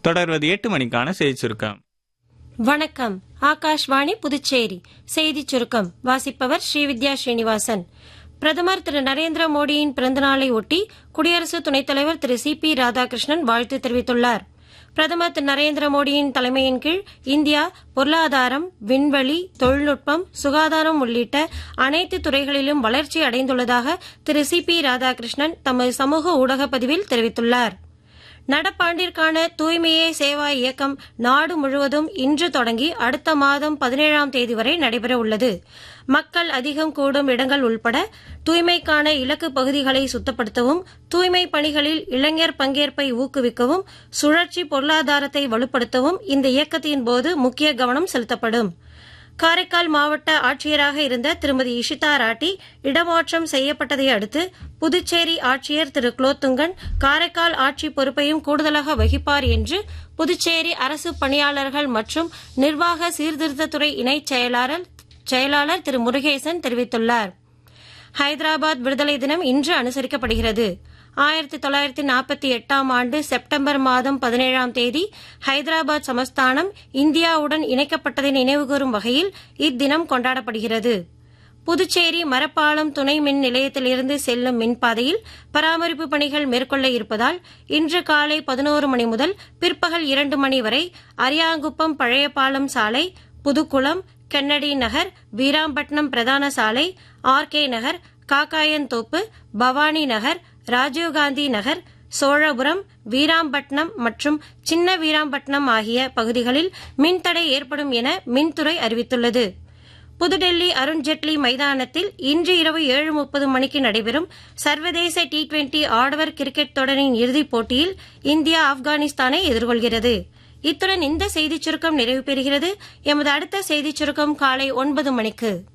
தொடர்வது எட்டு மணிக்கான செய்தி சுருக்கம் வணக்கம் ஆகாஷ்வாணி புதுச்சேரி செய்திச் சுருக்கம் வாசிப்பவர் ஸ்ரீவித்யா ஸ்ரீனிவாசன் பிரதமர் திரு நரேந்திர மோடியின் பிறந்தநாளை ஒட்டி குடியரசு துணைத் தலைவர் திரு சி பி ராதாகிருஷ்ணன் வாழ்த்து தெரிவித்துள்ளார் பிரதமர் திரு நரேந்திர மோடியின் தலைமையின் கீழ் இந்தியா பொருளாதாரம் விண்வெளி தொழில்நுட்பம் சுகாதாரம் உள்ளிட்ட அனைத்து துறைகளிலும் வளர்ச்சி அடைந்துள்ளதாக திரு சி பி ராதாகிருஷ்ணன் தமது சமூக ஊடக பதிவில் தெரிவித்துள்ளார் நடப்பாண்டிற்கான தூய்மையே சேவா இயக்கம் நாடு முழுவதும் இன்று தொடங்கி அடுத்த மாதம் பதினேழாம் தேதி வரை நடைபெற உள்ளது மக்கள் அதிகம் கூடும் இடங்கள் உள்பட தூய்மைக்கான இலக்கு பகுதிகளை சுத்தப்படுத்தவும் தூய்மை பணிகளில் இளைஞர் பங்கேற்பை ஊக்குவிக்கவும் சுழற்சி பொருளாதாரத்தை வலுப்படுத்தவும் இந்த இயக்கத்தின் போது முக்கிய கவனம் செலுத்தப்படும் காரைக்கால் மாவட்ட ஆட்சியராக இருந்த திருமதி இஷிதா ராட்டி இடமாற்றம் செய்யப்பட்டதை அடுத்து புதுச்சேரி ஆட்சியர் திரு குலோத்துங்கன் காரைக்கால் ஆட்சி பொறுப்பையும் கூடுதலாக வகிப்பார் என்று புதுச்சேரி அரசு பணியாளர்கள் மற்றும் நிர்வாக சீர்திருத்தத்துறை இணைச் செயலாளர் செயலாளர் திரு முருகேசன் தெரிவித்துள்ளார் ஹைதராபாத் விடுதலை தினம் இன்று அனுசரிக்கப்படுகிறது ஆயிரத்தி தொள்ளாயிரத்தி நாற்பத்தி எட்டாம் ஆண்டு செப்டம்பர் மாதம் பதினேழாம் தேதி ஹைதராபாத் சமஸ்தானம் இந்தியாவுடன் இணைக்கப்பட்டதை நினைவுகூரும் வகையில் இத்தினம் கொண்டாடப்படுகிறது புதுச்சேரி மரப்பாலம் துணை மின் நிலையத்திலிருந்து செல்லும் மின்பாதையில் பராமரிப்பு பணிகள் மேற்கொள்ள இருப்பதால் இன்று காலை பதினோரு மணி முதல் பிற்பகல் இரண்டு மணி வரை அரியாங்குப்பம் பழைய பாலம் சாலை புதுக்குளம் கென்னடி நகர் வீராம்பட்டினம் பிரதான சாலை ஆர்கே நகர் காக்காயன்தோப்பு பவானி நகர் ராஜீவ்காந்தி நகர் சோழபுரம் வீராம்பட்டினம் மற்றும் சின்ன வீராம்பட்டினம் ஆகிய பகுதிகளில் மின்தடை ஏற்படும் என மின்துறை அறிவித்துள்ளது புதுடெல்லி அருண்ஜேட்லி மைதானத்தில் இன்று இரவு ஏழு முப்பது மணிக்கு நடைபெறும் சர்வதேச டி டுவெண்டி ஆடவர் கிரிக்கெட் தொடரின் இறுதிப் போட்டியில் இந்தியா ஆப்கானிஸ்தானை எதிர்கொள்கிறது இத்துடன் இந்த செய்திச் சுருக்கம் நிறைவு பெறுகிறது எமது அடுத்த செய்திச் சுருக்கம் காலை ஒன்பது மணிக்கு